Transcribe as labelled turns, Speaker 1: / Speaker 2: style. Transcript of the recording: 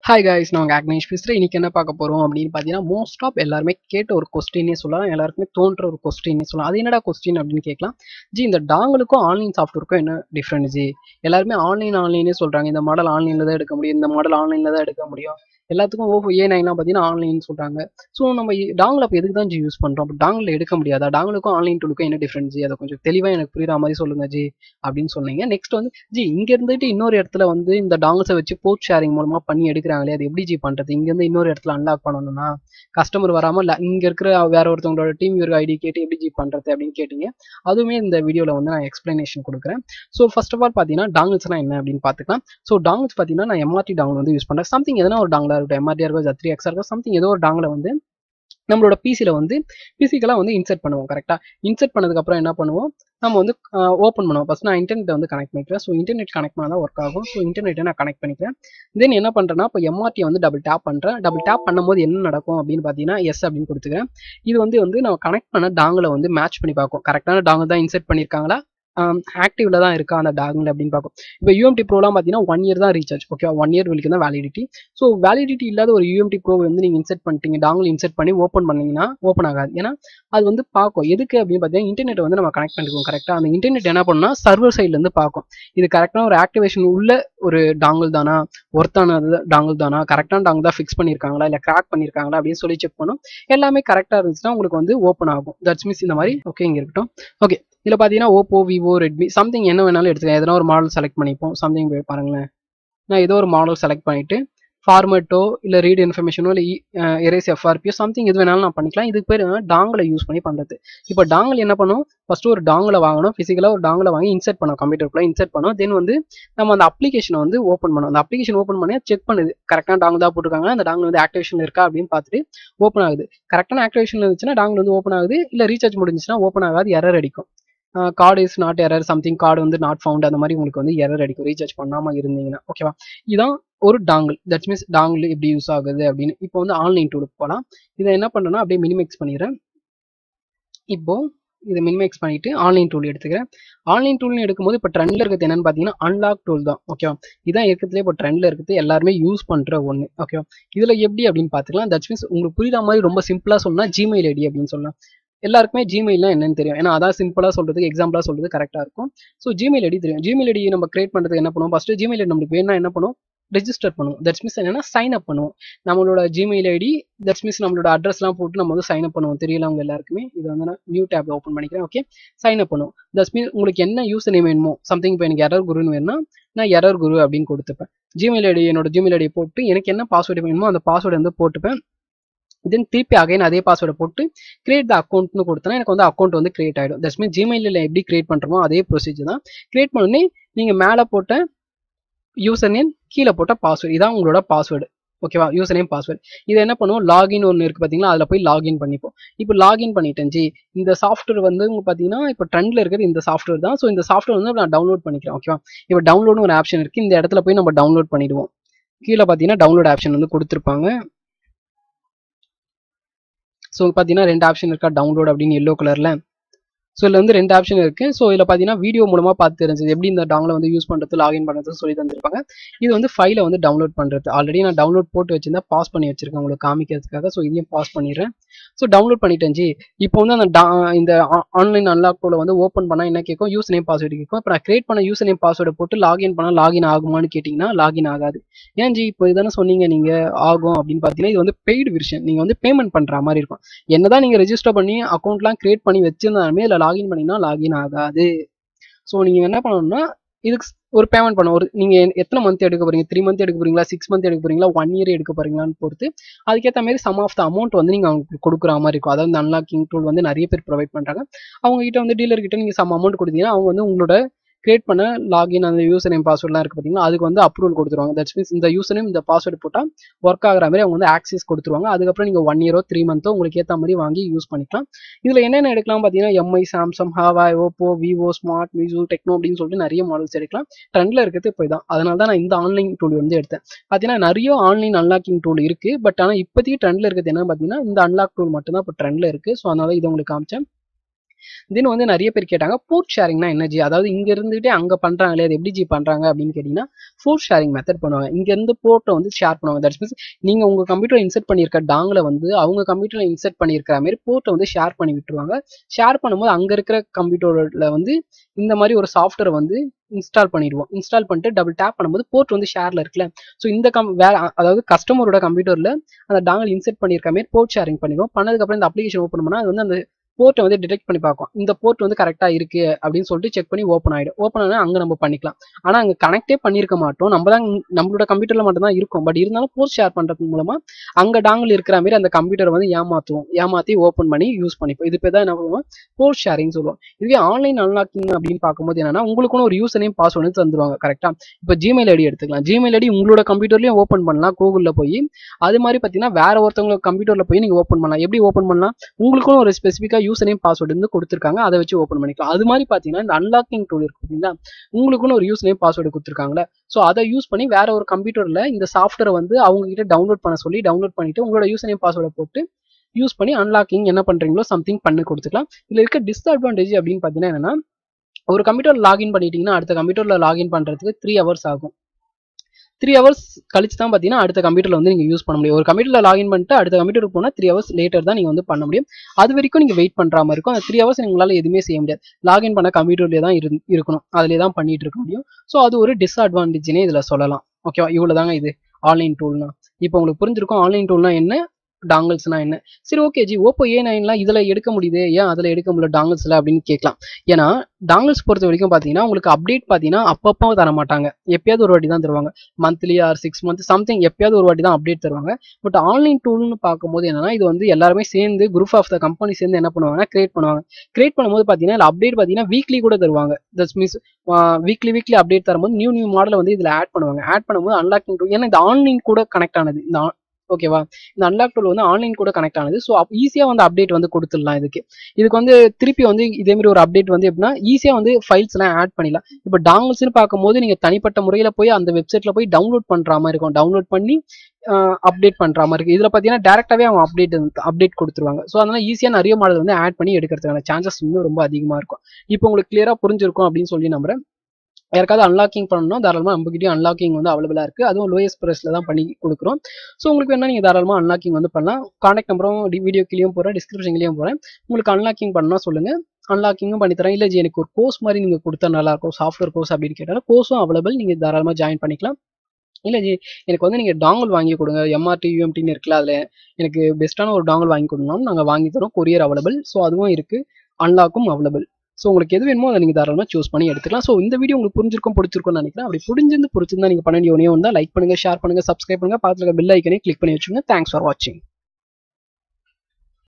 Speaker 1: hi guys நான் உங்கள் அக்னேஷ் பேசுகிறேன் இன்றைக்கி என்ன பார்க்க போகிறோம் அப்படின்னு பார்த்தீங்கன்னா மோஸ்ட் ஆஃப் எல்லாருமே கேட்ட ஒரு கொஸ்டினே சொல்லலாம் எல்லாருக்குமே தோன்ற ஒரு கொஸ்டினே சொல்லலாம் அது என்னடா கொஸ்டின் அப்படின்னு கேட்கலாம் ஜி இந்த டாங்களுக்கும் ஆன்லைன் சாஃப்ட்வேருக்கும் என்ன டிஃப்ரெண்ட் ஜி எல்லாருமே ஆன்லைன் ஆன்லைனே சொல்கிறாங்க இந்த மாடல் ஆன்லைனில் தான் எடுக்க முடியும் இந்த மாடல் ஆன்லைனில் தான் எடுக்க முடியும் எல்லாத்துக்கும் ஓப்போ ஏ நைன்லாம் பார்த்தீங்கன்னா ஆன்லைன் சொல்கிறாங்க ஸோ நம்ம டாங்கில் அப்போ எதுக்கு தான் ஜி யூஸ் பண்ணுறோம் அப்போ டாங்கில் எடுக்க முடியாதா டாங்களுக்கும் ஆன்லைன் டூலுக்கும் என்ன டிஃப்ரெண்ட் ஜி அதை கொஞ்சம் தெளிவாக எனக்கு புரியுற மாதிரி சொல்லுங்கள் ஜி அப்படின்னு சொன்னீங்க நெக்ஸ்ட் வந்து ஜி இங்க இருந்துட்டு இன்னொரு இடத்துல வந்து இந்த டாங்கல்ஸை வச்சு போர்ட் ஷேரிங் மூலமா பண்ணி எடுக்கிறாங்களே அது எப்படி ஜி பண்றது இங்க இருந்து இன்னொரு இடத்துல அன்லாக் பண்ணணும்னா கஸ்டமர் வராம இல்ல இங்க இருக்கிற வேற ஒருத்தவங்களோட டீம் வியூர் ஐடி கேட்டு எப்படி ஜி பண்றது அப்படின்னு கேட்டீங்க அதுவுமே இந்த வீடியோல வந்து நான் எக்ஸ்பிளனேஷன் கொடுக்குறேன் ஸோ ஃபர்ஸ்ட் ஆஃப் ஆல் பாத்தீங்கன்னா டாங்கல்ஸ்னா என்ன அப்படின்னு பாத்துக்கலாம் ஸோ டாங்கல்ஸ் பாத்தீங்கன்னா நான் எம்ஆர்டி டாங்கல் வந்து யூஸ் பண்றேன் சம்திங் எதனா ஒரு டாங்கலா இருக்கட்டும் எம்ஆர்டியா இருக்கும் ஜத்ரி எக்ஸா இருக்கும் சம்திங் ஏதோ ஒரு டாங்கலை வந்து நம்மளோட பிசியில் வந்து பிசிக்கலாக வந்து இன்சர்ட் பண்ணுவோம் கரெக்டாக இன்சர்ட் பண்ணதுக்கப்புறம் என்ன பண்ணுவோம் நம்ம வந்து ஓப்பன் பண்ணுவோம் ஃபஸ்ட் நான் இன்டர்நெட் வந்து கனெக்ட் பண்ணிக்கிறேன் ஸோ இன்டர்நெட் கனெக்ட் பண்ணால் தான் ஒர்க் ஆகும் ஸோ இன்டர்நெட்டை நான் கனெக்ட் பண்ணிக்கிறேன் தென் என்ன பண்ணுறேன்னா இப்போ எம்ஆர்டி வந்து டபுள் டேப் பண்ணுறேன் டபுள் டேப் பண்ணும்போது என்ன நடக்கும் அப்படின்னு பார்த்தீங்கன்னா எஸ் அப்படின்னு கொடுத்துக்கிறேன் இது வந்து வந்து நம்ம கனெக்ட் பண்ண டாங்கில் வந்து மேட்ச் பண்ணி பார்க்கும் கரெக்டான டாங்கில் தான் இன்சர்ட் பண்ணியிருக்காங்களா ஆக்டிவ்ல தான் இருக்கா அந்த டாங்கில் அப்படின்னு பார்க்கும் இப்போ யூஎம்டி ப்ரோலாம் பார்த்தீங்கன்னா ஒன் இயர் தான் ரீசார்ஜ் ஓகே ஒன் இயர் வரைக்கும் தான் வேலிடிட்டி ஸோ வேலிடிட்டி இல்லாத ஒரு யூஎம்டி ப்ரோ வந்து நீங்கள் இன்செர்ட் பண்ணிட்டீங்க டாங்கில் இன்செர்ட் பண்ணி ஓப்பன் பண்ணீங்கன்னா ஓப்பன் ஆகாது ஏன்னா அது வந்து பார்க்கும் எதுக்கு அப்படின்னு பார்த்தீங்கன்னா இன்டர்நெட் வந்து நம்ம கனெக்ட் பண்ணிருக்கோம் கரெக்டாக அந்த இன்டர்நெட் என்ன பண்ணா சர்வர் சைட்லேருந்து பார்க்கும் இது கரெக்டான ஒரு ஆக்டிவேஷன் உள்ள ஒரு டாங்கிள் தானா ஒர்த்தான டாங்கிள் தானா கரெக்டான டாங்கிள் தான் ஃபிக்ஸ் பண்ணியிருக்காங்களா இல்லை கிராக் பண்ணியிருக்காங்களா அப்படின்னு சொல்லி செக் பண்ணும் எல்லாமே கரெக்டாக இருந்துச்சுன்னா உங்களுக்கு வந்து ஓப்பன் ஆகும் தட்ஸ் மீன்ஸ் இந்த மாதிரி ஓகே இங்கே இருக்கட்டும் ஓகே இதில் பார்த்தீங்கன்னா ஓப்போ விவோ ரெட்மி சம்திங் என்ன வேணாலும் எடுத்துக்கலாம் எதனா ஒரு மாடல் செலக்ட் பண்ணிப்போம் சம்திங் பாருங்களேன் நான் ஏதோ ஒரு மாடல் செலக்ட் பண்ணிட்டு ஃபார்மேட்டோ இல்லை ரீட் இன்ஃபர்மேஷனோ இல்லை எரேஸ் எஃப்ஆர்பியோ சம்திங் எது வேணாலும் நான் பண்ணிக்கலாம் இதுக்கு பேர் டாங்கில் யூஸ் பண்ணி பண்ணுறது இப்போ டாங்கில் என்ன பண்ணும் ஃபஸ்ட்டு ஒரு டாங்கில் வாங்கணும் ஃபிசிக்கலாக ஒரு டாங்கில் வாங்கி இன்சர்ட் பண்ணோம் கம்ப்யூட்டருக்குள்ள இன்சர்ட் பண்ணோம் தென் வந்து நம்ம அந்த அப்ளிகேஷனை வந்து ஓப்பன் பண்ணோம் அந்த அப்ளிகேஷன் ஓப்பன் பண்ணி செக் பண்ணுது கரெக்டான டாங்கில் தான் போட்டிருக்காங்க அந்த டாங்கில் வந்து ஆக்டிவேஷன் இருக்கா அப்படின்னு பார்த்துட்டு ஓப்பன் ஆகுது கரெக்டான ஆக்டிவேஷன் இருந்துச்சுன்னா டாங்கில் வந்து ஓப்பன் ஆகுது இல்லை ரீசார்ஜ் முடிஞ்சுச்சுன்னா ஓப்பன் ஆகாது எரர் அடிக்கும் card is not error something card வந்து நாட் ஃபவுண்ட் அந்த மாதிரி உங்களுக்கு வந்து எரர் அடிக்கும் ரீசார்ஜ் பண்ணாமல் இருந்தீங்கன்னா ஓகேவா இதான் ஒரு டாங்கிள் தட்ஸ் மீன்ஸ் டாங்கிள் எப்படி யூஸ் ஆகுது அப்படின்னு இப்போ வந்து ஆன்லைன் டூலுக்கு போகலாம் இதை என்ன பண்ணுறேன்னா அப்படியே மினிமேக்ஸ் பண்ணிடுறேன் இப்போ இதை மினிமேக்ஸ் பண்ணிட்டு ஆன்லைன் டூல் எடுத்துக்கிறேன் ஆன்லைன் டூல்னு எடுக்கும்போது இப்போ ட்ரெண்டில் இருக்கிறது என்னன்னு பார்த்தீங்கன்னா அன்லாக் டூல் தான் ஓகேவா இதான் இருக்கிறதுலே இப்போ ட்ரெண்டில் இருக்குது எல்லாருமே யூஸ் பண்ணுற ஒன்று ஓகேவா இதில் எப்படி அப்படின்னு பார்த்துக்கலாம் தட்ஸ் மீன்ஸ் உங்களுக்கு புரியுற மாதிரி ரொம்ப சிம்பிளாக சொன்னால் ஜிமெயில் ஐடி அப்படின்னு சொல்லலாம் எல்லாருக்குமே ஜிமெயில்னா என்னன்னு தெரியும் ஏன்னா அதான் சிம்பிளாக சொல்றதுக்கு எக்ஸாம்பிளாக சொல்றது கரெக்டாக இருக்கும் ஸோ ஜிமெயில் ஐடி தெரியும் ஜிமெயில் ஐடி நம்ம கிரியேட் பண்ணுறதுக்கு என்ன பண்ணுவோம் ஃபஸ்ட்டு ஜிமெயில் ஐடி நம்மளுக்கு வேணா என்ன பண்ணுவோம் ரெஜிஸ்டர் பண்ணுவோம் தட்ஸ் மீன்ஸ் என்னன்னா சைன் அப் பண்ணுவோம் நம்மளோட ஜிமெயில் ஐடி தட்ஸ் மீன்ஸ் நம்மளோட அட்ரஸ்லாம் போட்டு நம்ம வந்து சைன் அப் பண்ணுவோம் தெரியல அவங்க எல்லாருக்குமே இது வந்து நான் நியூ டேப் ஓப்பன் பண்ணிக்கிறேன் ஓகே சைன் அப் பண்ணுவோம் தட்ஸ் மீன்ஸ் உங்களுக்கு என்ன யூஸ் நேம் வேணுமோ சம்திங் இப்போ எனக்கு எரர் குருன்னு வேணும்னா நான் எரர் குரு அப்படின்னு கொடுத்துப்பேன் ஜிமெயில் ஐடி என்னோட ஜிமெயில் ஐடி போட்டு எனக்கு என்ன பாஸ்வேர்டு வேணுமோ அந்த பாஸ்வேர்டு வந்து போட்டுப்பேன் தென் திருப்பி அகைன் அதே பாஸ்வேர்டை போட்டு கிரியேட் த அக்கௌண்ட்னு கொடுத்தனா எனக்கு வந்து அக்கௌண்ட் வந்து கிரியேட் ஆகிடும் தட்ஸ் மீன் ஜிமெயிலில் எப்படி கிரியேட் பண்ணுறோமோ அதே ப்ரொசீஜர் தான் கிரியேட் பண்ணி நீங்கள் மேலே போட்ட யூசர் நேம் கீழே போட்ட பாஸ்வேர்டு இதான் உங்களோட பாஸ்வேர்டு ஓகேவா யூசர் நேம் பாஸ்வேர்டு இதை என்ன பண்ணுவோம் லாகின் ஒன்று இருக்குது பார்த்தீங்களா அதில் போய் லாகின் பண்ணிப்போம் இப்போ லாகின் பண்ணிட்டேன் ஜி இந்த சாஃப்ட்வேர் வந்து பார்த்தீங்கன்னா இப்போ ட்ரெண்டில் இருக்கிறது இந்த சாஃப்ட்வேர் தான் ஸோ இந்த சாஃப்ட்வேர் வந்து நான் டவுன்லோட் பண்ணிக்கிறேன் ஓகேவா இப்போ டவுன்லோட்னு ஒரு ஆப்ஷன் இருக்குது இந்த இடத்துல போய் நம்ம டவுன்லோட் பண்ணிடுவோம் கீழே பார்த்தீங்கன்னா டவுன்லோட் ஆப்ஷன் வந்து கொடுத்துருப்பாங்க ஸோ பார்த்தீங்கன்னா ரெண்டு ஆப்ஷன் இருக்கா டவுன்லோட் அப்படின்னு எல்லோ கலரில் ஸோ இதில் வந்து ரெண்டு ஆப்ஷன் இருக்குது ஸோ இதில் பார்த்தீங்கன்னா வீடியோ மூலமாக பார்த்து தெரிஞ்சது எப்படி இந்த டாங்கில் வந்து யூஸ் பண்ணுறது லாகின் பண்ணுறது சொல்லி தந்திருப்பாங்க இது வந்து ஃபைலை வந்து டவுன்லோட் பண்ணுறது ஆல்ரெடி நான் டவுன்லோட் போட்டு வச்சிருந்தா பாஸ் பண்ணி வச்சிருக்கேன் உங்களுக்கு காமிக்கிறதுக்காக ஸோ இதையும் பாஸ் பண்ணிடுறேன் ஸோ டவுன்லோட் பண்ணிட்டேன் ஜி இப்போ வந்து அந்த டா இந்த ஆன்லைன் அன்லாக் டூலை வந்து ஓப்பன் பண்ணால் என்ன கேட்கும் யூஸ் நேம் பாஸ்வேர்டு கேட்கும் இப்போ நான் கிரியேட் பண்ண யூஸ் நேம் பாஸ்வேர்டை போட்டு லாகின் பண்ணால் லாகின் ஆகுமான்னு கேட்டிங்கன்னா லாகின் ஆகாது ஏன் ஜி இப்போ இதானே சொன்னீங்க நீங்கள் ஆகும் அப்படின்னு பார்த்தீங்கன்னா இது வந்து பெய்டு விஷயம் நீங்கள் வந்து பேமெண்ட் பண்ணுற மாதிரி இருக்கும் என்னதான் நீங்கள் ரெஜிஸ்டர் பண்ணி அக்கௌண்ட்லாம் கிரியேட் பண்ணி வச்சிருந்தாலுமே இதில் லாகின் பண்ணிங்கன்னா லாகின் ஆகாது ஸோ நீங்கள் என்ன பண்ணணும்னா இதுக்கு ஒரு பேமெண்ட் பண்ண ஒரு நீங்கள் எத்தனை மந்த் எடுக்க போறீங்க த்ரீ மந்த் எடுக்க போறீங்களா சிக்ஸ் மந்த் எடுக்க போறீங்களா ஒன் இயர் எடுக்க போறீங்களான்னு பொறுத்து அதுக்கேற்ற மாதிரி சம் ஆஃப் த அமௌண்ட் வந்து நீங்கள் அவங்களுக்கு கொடுக்குற மாதிரி இருக்கும் அதாவது அன்லாக்கிங் டூல் வந்து நிறைய பேர் ப்ரொவைட் பண்ணுறாங்க அவங்க கிட்ட வந்து டீலர் கிட்ட நீங்கள் சம் அமௌண்ட் கொடுத்தீங்கன்னா அவங்க வந்து உங்களோட கிரியேட் பண்ண லாகின் அந்த யூசர் நேம் பாஸ்வேர்ட்லாம் இருக்குது பார்த்தீங்கன்னா அதுக்கு வந்து அப்ரூவல் கொடுத்துருவாங்க தட்ஸ் மீன்ஸ் இந்த யூசர் நேம் இந்த பாஸ்வேர்டு போட்டால் ஒர்க் ஆகிற மாதிரி அவங்க வந்து ஆக்சஸ் கொடுத்துருவாங்க அதுக்கப்புறம் நீங்கள் ஒன் இயரோ த்ரீ மந்த்தோ உங்களுக்கு ஏற்ற மாதிரி வாங்கி யூஸ் பண்ணிக்கலாம் இதில் என்னென்ன எடுக்கலாம் பார்த்தீங்கன்னா MI Samsung Huawei Oppo Vivo Smart மியூ டெக்னோ அப்படின்னு சொல்லிட்டு நிறைய மாடல்ஸ் எடுக்கலாம் ட்ரெண்டில் இருக்கிறது இப்போ தான் அதனால தான் நான் இந்த ஆன்லைன் டூல் வந்து எடுத்தேன் பார்த்தீங்கன்னா நிறைய ஆன்லைன் அன்லாக்கிங் டூல் இருக்குது பட் ஆனால் இப்போதைக்கு ட்ரெண்டில் இருக்கிறது என்ன பார்த்தீங்கன்னா இந்த அன்லாக் டூல் மட்டும் தான் இப்போ ட்ரெண்டில் இருக்குது ஸோ அதனால இதை உங்களுக்கு காமிச்சேன் தென் வந்து நிறைய பேர் கேட்டாங்க போர்ட் ஷேரிங்னா என்ன ஜி அதாவது இங்க இருந்துகிட்டே அங்க பண்றாங்களே அது எப்படி ஜி பண்றாங்க அப்படின்னு கேட்டீங்கன்னா போர்ட் ஷேரிங் மெத்தட் பண்ணுவாங்க இங்க இருந்து போர்ட்டை வந்து ஷேர் பண்ணுவாங்க தட்ஸ் மீன்ஸ் நீங்க உங்க கம்ப்யூட்டர் இன்செர்ட் பண்ணியிருக்க டாங்கில் வந்து அவங்க கம்ப்யூட்டர்ல இன்செர்ட் பண்ணியிருக்கிற மாதிரி போர்ட்டை வந்து ஷேர் பண்ணி விட்டுருவாங்க ஷேர் பண்ணும்போது அங்க இருக்கிற கம்ப்யூட்டர்ல வந்து இந்த மாதிரி ஒரு சாஃப்ட்வேர் வந்து இன்ஸ்டால் பண்ணிடுவோம் இன்ஸ்டால் பண்ணிட்டு டபுள் டேப் பண்ணும்போது போர்ட் வந்து ஷேர்ல இருக்குல்ல ஸோ இந்த கம் வேற அதாவது கஸ்டமரோட கம்ப்யூட்டர்ல அந்த டாங்கல் இன்செர்ட் பண்ணியிருக்க மாதிரி போர்ட் ஷேரிங் பண்ணிடுவோம் பண்ணதுக்கப்புறம் இந்த அப்ளிகேஷன் ஓப்பன் பண்ணா அது வந்து அந்த போர்ட்டை வந்து டிடெக்ட் பண்ணி பார்க்கும் இந்த போர்ட் வந்து கரெக்டா இருக்கு அப்படின்னு சொல்லிட்டு செக் பண்ணி ஓப்பன் ஆயிடும் ஓப்பன் ஆனால் அங்க நம்ம பண்ணிக்கலாம் ஆனா அங்க கனெக்டே பண்ணியிருக்க மாட்டோம் நம்ம தான் நம்மளோட கம்ப்யூட்டர்ல மட்டும் தான் இருக்கும் பட் இருந்தாலும் போர்ட் ஷேர் பண்றது மூலமா அங்க டாங்கல் இருக்கிற மாதிரி அந்த கம்ப்யூட்டரை வந்து ஏமாத்துவோம் ஏமாத்தி ஓப்பன் பண்ணி யூஸ் பண்ணிப்போம் இது பேர் தான் என்ன பண்ணுவோம் போர்ட் ஷேரிங் சொல்லுவோம் இதுவே ஆன்லைன் அன்லாக்கிங் அப்படின்னு பார்க்கும்போது என்னன்னா உங்களுக்குன்னு ஒரு யூஸ் நேம் பாஸ்வேர்டு தந்துருவாங்க கரெக்டா இப்போ ஜிமெயில் ஐடி எடுத்துக்கலாம் ஜிமெயில் ஐடி உங்களோட கம்ப்யூட்டர்லயும் ஓப்பன் பண்ணலாம் கூகுளில் போய் அது மாதிரி பார்த்தீங்கன்னா வேற ஒருத்தவங்க கம்ப்யூட்டர்ல போய் நீங்க ஓப்பன் பண்ணலாம் எப்படி ஓப்பன் பண்ணலாம் உங்களுக்கும் ஒரு ஸ்பெசிஃபிக்கா யூஸ் நேம் பாஸ்வேர்டு வந்து கொடுத்துருக்காங்க அதை வச்சு ஓப்பன் பண்ணிக்கலாம் அது மாதிரி பார்த்தீங்கன்னா இந்த அன்லாக்கிங் டூல் இருக்கு பார்த்தீங்களா உங்களுக்குன்னு ஒரு யூஸ் நேம் பாஸ்வேர்டு கொடுத்துருக்காங்களே ஸோ அதை யூஸ் பண்ணி வேற ஒரு கம்ப்யூட்டர்ல இந்த சாஃப்ட்வேரை வந்து அவங்க கிட்ட டவுன்லோட் பண்ண சொல்லி டவுன்லோட் பண்ணிட்டு உங்களோட யூஸ் நேம் பாஸ்வேர்டை போட்டு யூஸ் பண்ணி அன்லாக்கிங் என்ன பண்றீங்களோ சம்திங் பண்ணி கொடுத்துக்கலாம் இதுல இருக்க டிஸ்அட்வான்டேஜ் அப்படின்னு பார்த்தீங்கன்னா என்னன்னா ஒரு கம்ப்யூட்டர் லாகின் பண்ணிட்டீங்கன்னா அடுத்த கம்ப்யூட்டர்ல லாகின் பண்றதுக்கு த்ரீ ஹவர்ஸ் ஆகும் த்ரீ ஹவர்ஸ் கழிச்சு தான் பார்த்தீங்கன்னா அடுத்த கம்ப்யூட்டர்ல வந்து நீங்கள் யூஸ் பண்ண முடியும் ஒரு கம்ப்யூட்டர்ல லாகின் பண்ணிட்டு அடுத்த கம்ப்யூட்டருக்கு போனால் த்ரீ ஹவர்ஸ் லேட்டர் தான் நீங்கள் வந்து பண்ண முடியும் அது வரைக்கும் நீங்கள் வெயிட் பண்ணுற மாதிரி இருக்கும் அந்த த்ரீ ஹவர்ஸ் உங்களால் எதுவுமே செய்ய முடியாது லாகின் பண்ண கம்ப்யூட்டர்லேயே தான் இரு இருக்கணும் அதிலே தான் பண்ணிட்டு இருக்க முடியும் ஸோ அது ஒரு டிஸ்அட்வான்டேஜ்னே இதில் சொல்லலாம் ஓகேவா இவ்வளோ தாங்க இது ஆன்லைன் டூல்னா இப்போ உங்களுக்கு புரிஞ்சிருக்கும் ஆன்லைன் டூல்னா என்ன டாங்கல்ஸ்னா என்ன சரி ஓகே ஜி ஓப்போ ஏ நைன்லாம் இதில் எடுக்க முடியுது ஏன் அதில் எடுக்க முடியல டாங்கல்ஸில் அப்படின்னு கேட்கலாம் ஏன்னா டாங்கல்ஸ் பொறுத்த வரைக்கும் பார்த்தீங்கன்னா உங்களுக்கு அப்டேட் பார்த்தீங்கன்னா அப்பப்போ தர மாட்டாங்க எப்பயாவது ஒரு வாட்டி தான் தருவாங்க monthly or six month something எப்பயாவது ஒரு வாட்டி தான் அப்டேட் தருவாங்க பட் ஆன்லைன் டூல்னு பார்க்கும்போது என்னன்னா இது வந்து எல்லாருமே சேர்ந்து குரூப் ஆஃப் த கம்பெனி சேர்ந்து என்ன பண்ணுவாங்கன்னா கிரியேட் பண்ணுவாங்க கிரியேட் பண்ணும்போது பார்த்தீங்கன்னா இல்லை அப்டேட் பார்த்தீங்கன்னா வீக்லி கூட தருவாங்க that's means weekly weekly update தரும்போது நியூ நியூ மாடலை வந்து இதில் ஆட் பண்ணுவாங்க ஆட் பண்ணும்போது அன்லாக்கிங் டூல் ஏன்னா இந்த ஆன்லைன் கூட கனெக்ட் ஆனது இந்த ஓகேவா இந்த அன்லாக் டூல் வந்து ஆன்லைன் கூட கனெக்ட் ஆனது ஸோ ஈஸியாக வந்து அப்டேட் வந்து கொடுத்துடலாம் இதுக்கு இதுக்கு வந்து திருப்பி வந்து இதே மாதிரி ஒரு அப்டேட் வந்து எப்படின்னா ஈஸியாக வந்து ஃபைல்ஸ் எல்லாம் ஆட் பண்ணிடலாம் இப்போ டாங்கல்ஸ்னு பார்க்கும்போது நீங்கள் தனிப்பட்ட முறையில் போய் அந்த வெப்சைட்ல போய் டவுன்லோட் பண்ணுற மாதிரி இருக்கும் டவுன்லோட் பண்ணி அப்டேட் பண்ணுற மாதிரி இருக்கு இதில் பார்த்தீங்கன்னா டேரெக்டாகவே அவங்க அப்டேட் அப்டேட் கொடுத்துருவாங்க ஸோ அதனால ஈஸியாக நிறைய மாடல் வந்து ஆட் பண்ணி எடுக்கிறதுக்கான சான்சஸ் இன்னும் ரொம்ப அதிகமாக இருக்கும் இப்போ உங்களுக்கு கிளியராக புரிஞ்சிருக்கும் அப்படின்னு சொல்லி நம்புறேன் யாருக்காவது அன்லாக்கிங் பண்ணணும்னா தாராளமாக நம்மகிட்டயும் அன்லாக்கிங் வந்து அவைலபிளாக இருக்குது அதுவும் லோயஸ்ட் ப்ரைஸில் தான் பண்ணி கொடுக்குறோம் ஸோ உங்களுக்கு வேணால் நீங்கள் தாராளமாக அன்லாக்கிங் வந்து பண்ணலாம் காண்டாக்ட் நம்பரும் வீடியோ கீழேயும் போகிறேன் டிஸ்கிரிப்ஷன்லேயும் போகிறேன் உங்களுக்கு அன்லாக்கிங் பண்ணால் சொல்லுங்கள் அன்லாக்கிங்கும் பண்ணி தரேன் இல்லை ஜி எனக்கு ஒரு கோர்ஸ் மாதிரி நீங்கள் கொடுத்தா நல்லாயிருக்கும் சாஃப்ட்வேர் கோர்ஸ் அப்படின்னு கேட்டாலும் கோர்ஸும் அவைலபிள் நீங்கள் தாராளமாக ஜாயின் பண்ணிக்கலாம் இல்லை ஜி எனக்கு வந்து நீங்கள் டாங்கல் வாங்கி கொடுங்க எம்ஆர்டி யூஎம்டின்னு இருக்குல்ல அதில் எனக்கு பெஸ்ட்டான ஒரு டாங்கல் வாங்கி கொடுங்கனாலும் நாங்கள் வாங்கி தரோம் கொரியர் அவைலபிள் ஸோ அதுவும் இருக்குது அன்லாக்கும் அவைலபிள் ஸோ உங்களுக்கு எது வேணுமோ அதை நீங்கள் தாராளமாக சூஸ் பண்ணி எடுத்துக்கலாம் ஸோ இந்த வீடியோ உங்களுக்கு புரிஞ்சிருக்கும் பிடிச்சிருக்கும்னு நினைக்கிறேன் அப்படி புரிஞ்சிருந்து பிடிச்சிருந்தா நீங்கள் பண்ண வேண்டிய ஒன்றே வந்தால் லைக் பண்ணுங்கள் ஷேர் பண்ணுங்கள் சப்ஸ்கிரைப் பண்ணுங்கள் பக்கத்தில் இருக்க பெல் ஐக்கனே கிளிக் பண்ணி வச்சுங்க தேங்க்ஸ் ஃபார் வாட்சிங்